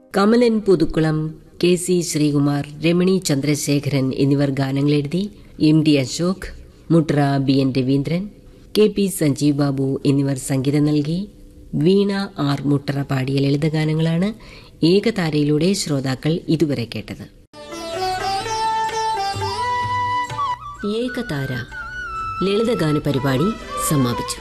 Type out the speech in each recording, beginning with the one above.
കമലൻ Puthukkulam K C Sreekumar Ramani Chandrasekharan എന്നിവർ ഗാനങ്ങൾ എഴുതി M D Ashok Mutra B N Raveendran K P Sanjeev Babu എന്നിവർ സംഗീതം നൽകി വീണ ആർ മുട്ടറ പാടിയ ലളിതഗാനങ്ങളാണ് ഏകതാരയിലൂടെ ശ്രോതാക്കൾ ഇതുവരെ കേട്ടത് ഏകതാര ലളിതഗാന പരിപാടി സമാപിച്ചു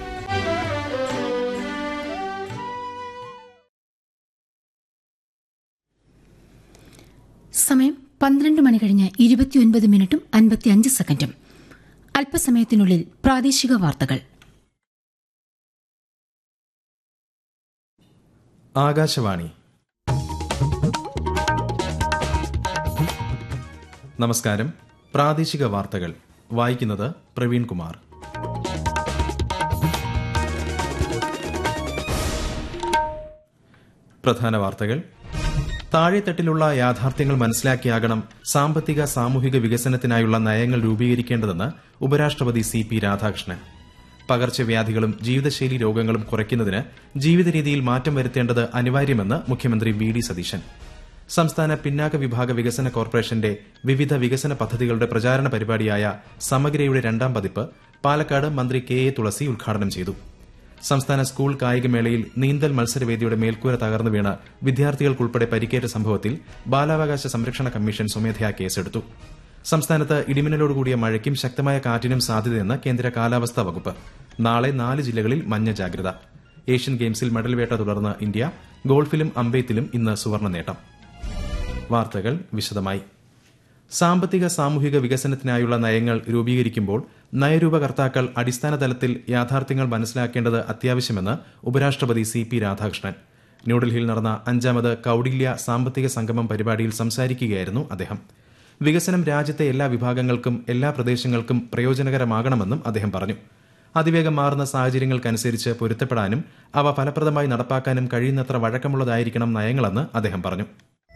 സമയം പന്ത്രണ്ട് മണി കഴിഞ്ഞ് ഇരുപത്തിയൊൻപത് മിനിറ്റും അൻപത്തിയഞ്ച് സെക്കൻഡും അല്പസമയത്തിനുള്ളിൽ പ്രാദേശിക വാർത്തകൾ ആകാശവാണി നമസ്കാരം പ്രാദേശിക വാർത്തകൾ വായിക്കുന്നത് പ്രവീൺ കുമാർ പ്രധാന വാർത്തകൾ താഴെത്തട്ടിലുള്ള യാഥാർത്ഥ്യങ്ങൾ മനസ്സിലാക്കിയാകണം സാമ്പത്തിക സാമൂഹിക വികസനത്തിനായുള്ള നയങ്ങൾ രൂപീകരിക്കേണ്ടതെന്ന് ഉപരാഷ്ട്രപതി സി പി രാധാകൃഷ്ണൻ പകർച്ചവ്യാധികളും ജീവിതശൈലി രോഗങ്ങളും കുറയ്ക്കുന്നതിന് ജീവിത രീതിയിൽ മാറ്റം വരുത്തേണ്ടത് അനിവാര്യമെന്ന് മുഖ്യമന്ത്രി വി ഡി സതീശൻ സംസ്ഥാന പിന്നാക്ക വിഭാഗ വികസന കോർപ്പറേഷന്റെ വിവിധ വികസന പദ്ധതികളുടെ പ്രചാരണ പരിപാടിയായ സമഗ്രയുടെ രണ്ടാം പതിപ്പ് പാലക്കാട് മന്ത്രി കെ എ തുളസി ഉദ്ഘാടനം ചെയ്തു സംസ്ഥാന സ്കൂൾ കായികമേളയിൽ നീന്തൽ മത്സരവേദിയുടെ മേൽക്കൂര തകർന്നു വീണ് വിദ്യാർത്ഥികൾക്കുൾപ്പെടെ പരിക്കേറ്റ സംഭവത്തിൽ ബാലാവകാശ സംരക്ഷണ കമ്മീഷൻ സ്വമേധയാ കേസെടുത്തു സംസ്ഥാനത്ത് ഇടിമിന്നലോടുകൂടിയ മഴയ്ക്കും ശക്തമായ കാറ്റിനും സാധ്യതയെന്ന് കേന്ദ്ര കാലാവസ്ഥാ വകുപ്പ് നാളെ നാല് ജില്ലകളിൽ മഞ്ഞ ജാഗ്രത ഏഷ്യൻ ഗെയിംസിൽ മെഡൽ വേട്ട തുടർന്ന് ഇന്ത്യ ഗോൾഫിലും അമ്പെയ്ത്തിലും ഇന്ന് സുവർണ്ണ നേട്ടം വാർത്തകൾ വിശദമായി സാമ്പത്തിക സാമൂഹിക വികസനത്തിനായുള്ള നയങ്ങൾ രൂപീകരിക്കുമ്പോൾ നയരൂപകർത്താക്കൾ അടിസ്ഥാന തലത്തിൽ യാഥാർത്ഥ്യങ്ങൾ മനസ്സിലാക്കേണ്ടത് അത്യാവശ്യമെന്ന് ഉപരാഷ്ട്രപതി സി പി രാധാകൃഷ്ണൻ ന്യൂഡൽഹിയിൽ നടന്ന അഞ്ചാമത് കൌടില്യ സാമ്പത്തിക സംഗമം പരിപാടിയിൽ സംസാരിക്കുകയായിരുന്നു അദ്ദേഹം വികസനം രാജ്യത്തെ എല്ലാ വിഭാഗങ്ങൾക്കും എല്ലാ പ്രദേശങ്ങൾക്കും പ്രയോജനകരമാകണമെന്നും അദ്ദേഹം പറഞ്ഞു അതിവേഗം മാറുന്ന സാഹചര്യങ്ങൾക്കനുസരിച്ച് പൊരുത്തപ്പെടാനും അവ ഫലപ്രദമായി നടപ്പാക്കാനും കഴിയുന്നത്ര വഴക്കമുള്ളതായിരിക്കണം നയങ്ങളെന്ന് അദ്ദേഹം പറഞ്ഞു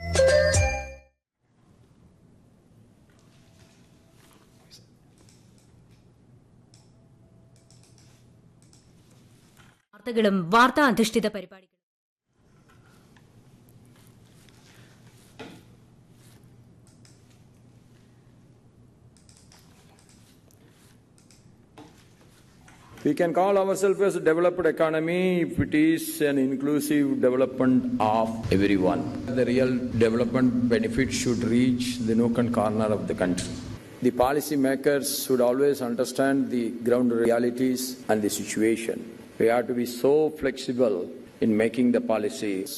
വാർത്തകളും വാർത്താ അധിഷ്ഠിത പരിപാടികളും We can call ourselves as a developed economy if it is an inclusive development of everyone. The real development benefit should reach the nook and corner of the country. The policy makers should always understand the ground realities and the situation. We have to be so flexible in making the policies.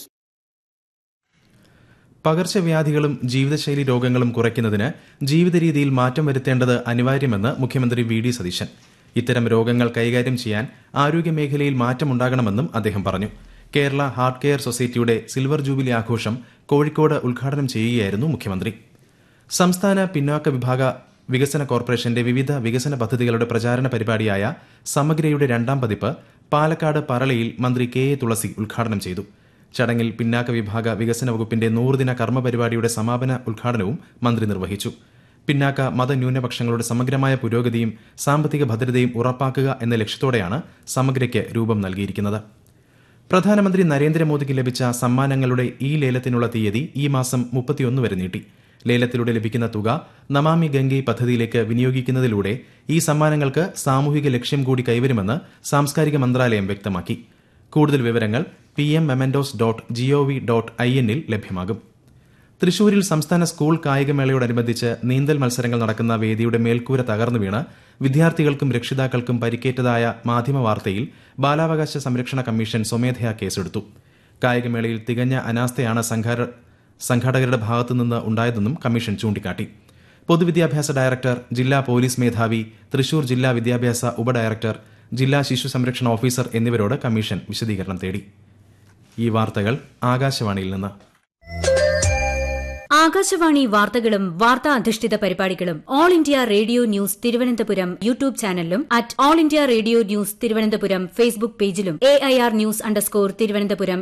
പകർച്ചവ്യാധികളും ജീവിതശൈലി രോഗങ്ങളും കുറയ്ക്കുന്നതിന് ജീവിത രീതിയിൽ മാറ്റം വരുത്തേണ്ടത് അനിവാര്യമെന്ന് മുഖ്യമന്ത്രി V D Satheesan ഇത്തരം രോഗങ്ങൾ കൈകാര്യം ചെയ്യാൻ ആരോഗ്യമേഖലയിൽ മാറ്റമുണ്ടാകണമെന്നും അദ്ദേഹം പറഞ്ഞു കേരള ഹാർട്ട് കെയർ സൊസൈറ്റിയുടെ സിൽവർ ജൂബിലി ആഘോഷം കോഴിക്കോട് ഉദ്ഘാടനം ചെയ്യുകയായിരുന്നു മുഖ്യമന്ത്രി സംസ്ഥാന പിന്നാക്ക വിഭാഗ വികസന കോർപ്പറേഷന്റെ വിവിധ വികസന പദ്ധതികളുടെ പ്രചാരണ പരിപാടിയായ സമഗ്രയുടെ രണ്ടാം പതിപ്പ് പാലക്കാട് പറളയിൽ മന്ത്രി കെ എ തുളസി ഉദ്ഘാടനം ചെയ്തു ചടങ്ങിൽ പിന്നാക്ക വിഭാഗ വികസന വകുപ്പിന്റെ നൂറുദിന കർമ്മ പരിപാടിയുടെ സമാപന ഉദ്ഘാടനവും മന്ത്രി നിർവഹിച്ചു പിന്നാക്ക മതന്യൂനപക്ഷങ്ങളുടെ സമഗ്രമായ പുരോഗതിയും സാമ്പത്തിക ഭദ്രതയും ഉറപ്പാക്കുക എന്ന ലക്ഷ്യത്തോടെയാണ് സമഗ്രയ്ക്ക് രൂപം നൽകിയിരിക്കുന്നത് പ്രധാനമന്ത്രി നരേന്ദ്രമോദിക്ക് ലഭിച്ച സമ്മാനങ്ങളുടെ ഈ ലേലത്തിനുള്ള തീയതി ഈ മാസം മുപ്പത്തിയൊന്ന് വരെ നീട്ടി ലേലത്തിലൂടെ ലഭിക്കുന്ന തുക നമാമി ഗംഗെ പദ്ധതിയിലേക്ക് വിനിയോഗിക്കുന്നതിലൂടെ ഈ സമ്മാനങ്ങൾക്ക് സാമൂഹിക ലക്ഷ്യം കൂടി കൈവരുമെന്ന് സാംസ്കാരിക മന്ത്രാലയം വ്യക്തമാക്കി കൂടുതൽ വിവരങ്ങൾ പി എം മെമൻഡോസ് ഡോട്ട് ജിഒവി ഡോട്ട് ഐ എന്നിൽ ലഭ്യമാകും തൃശൂരിൽ സംസ്ഥാന സ്കൂൾ കായികമേളയോടനുബന്ധിച്ച് നീന്തൽ മത്സരങ്ങൾ നടക്കുന്ന വേദിയുടെ മേൽക്കൂര തകർന്നു വീണ് വിദ്യാർത്ഥികൾക്കും രക്ഷിതാക്കൾക്കും പരിക്കേറ്റതായ മാധ്യമ വാർത്തയിൽ ബാലാവകാശ സംരക്ഷണ കമ്മീഷൻ സ്വമേധയാ കേസെടുത്തു കായികമേളയിൽ തികഞ്ഞ അനാസ്ഥയാണ് സംഘാടകരുടെ ഭാഗത്തുനിന്ന് ഉണ്ടായതെന്നും കമ്മീഷൻ ചൂണ്ടിക്കാട്ടി പൊതുവിദ്യാഭ്യാസ ഡയറക്ടർ ജില്ലാ പോലീസ് മേധാവി തൃശൂർ ജില്ലാ വിദ്യാഭ്യാസ ഉപഡയറക്ടർ ജില്ലാ ശിശു സംരക്ഷണ ഓഫീസർ എന്നിവരോട് കമ്മീഷൻ വിശദീകരണം തേടി ഈ വാർത്തകൾ ആകാശവാണിയിൽ നിന്ന് ആകാശവാണി വാർത്തകളും വാർത്താ അധിഷ്ഠിത പരിപാടികളും All India Radio News Thiruvananthapuram YouTube ചാനലിലും at All India Radio News Thiruvananthapuram Facebook പേജിലും A I R news underscore Thiruvananthapuram